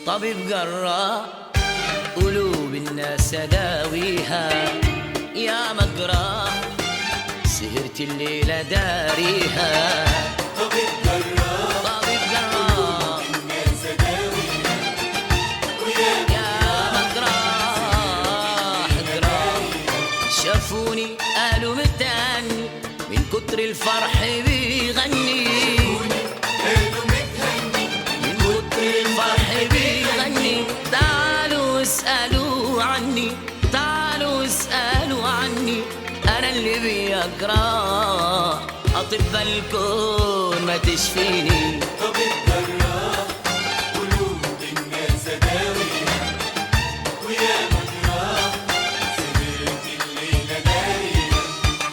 طبيب جراح قلوب الناس داويها يا مجراح سهرت الليلة داريها طبيب جراح طبيب جراح الناس داويها ويا يا مجراح جراح شافوني قالوا متهني من كتر الفرح بيغني قالوا متهني من كتر الفرح بيغني تعالوا اسألوا عني تعالوا اسألوا عني أنا اللي بيجرى أطباء الكون ما تشفيني طبيب جراح قلوب الناس داويها ويا مجراح سهرت الليلة داريها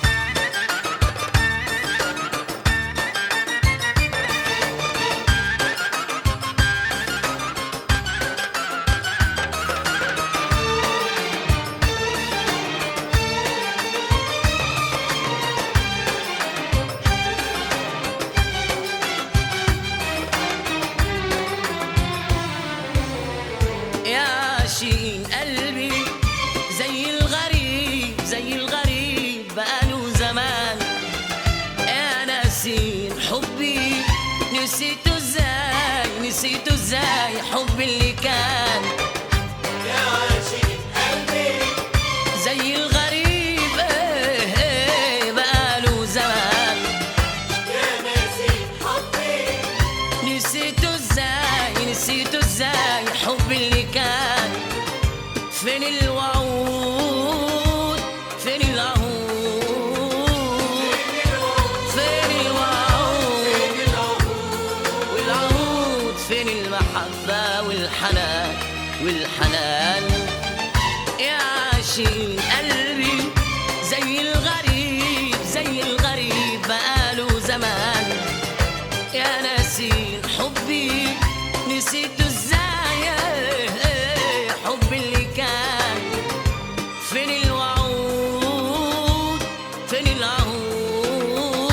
يا شين قلبي زي الغريب زي الغريب بقاله زمان يا ناسين حبي نسيته ازاي نسيته ازاي حبي اللي كان يا عاشق قلبي زي الغريب ايه ايه بقاله زمان يا ناسي حبي نسيته ازاي نسيته ازاي حبي اللي كان فين الوعود فين العهود فين الوعود والعهود فين المحبة والحنان والحنان يا عاشقين قلبي زي الغريب زي الغريب بقاله زمان يا ناسين حبي نسيته ازاي حبي اللي كان فين الوعود فين العهود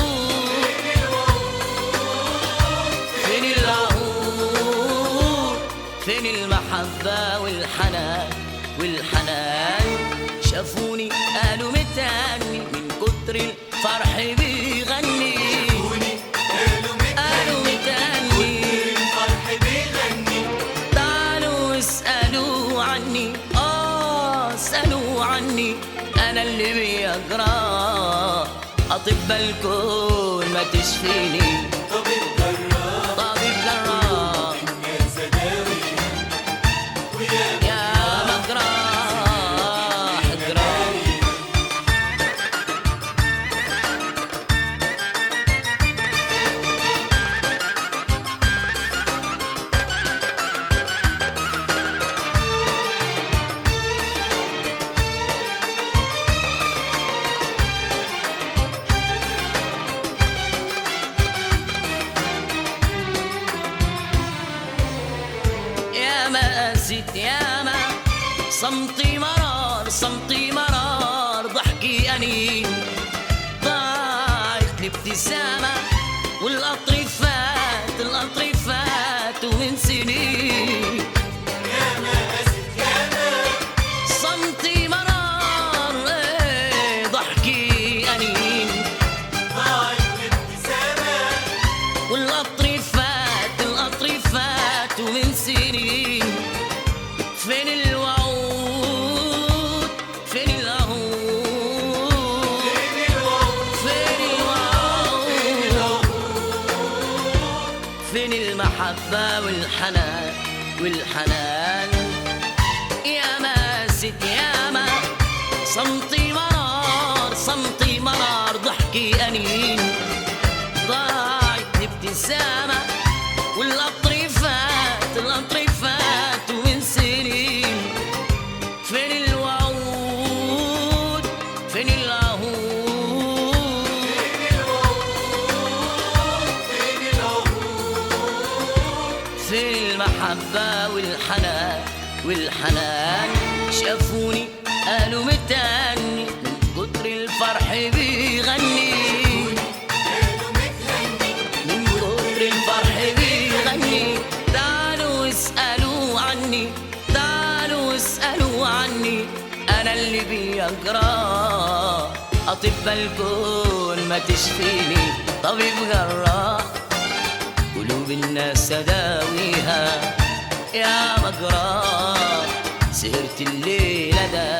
فين العهود فين المحبة والحنان والحنان شافوني قالوا متهني من كتر الفرح بيغني قالوا قالوا متهني الفرح بيغني تعالوا اسألوا عني آه اسألوا عني أنا اللي بيجرى أطباء الكون ما تشفيني طبيب جراح طبيب جراح الناس داويها ويا يا مجراح جراح يا ما قست يا ما صمتي مرار صمتي مرار ضحكي أنين ضاعت الابتسامة والقطر فات القطر فات ومن سنين يا ما قست يا ما صمتي مرار إيه، ضحكي أنين ضاعت الابتسامة والقطر فات القطر فات ومن سنين فين الوعود فين العهود فين الوعود فين الوعود فين المحبة والحنان والحنان يا ما ست يا ما صمتي مرار صمتي مرار ضحكي أنين ضاعت الابتسامة والقطر فات القطر فات ومن سنين فين الوعود فين العهود فين المحبة والحنان والحنان شافوني قالوا متهني من كتر الفرح بيغني قالوا متهني من كتر الفرح بيغني تعالوا اسألوا عني يا جراح أطباء الكون ما تشفيني طبيب جراح قلوب الناس أداويها يا مجراح سهرت الليلة ده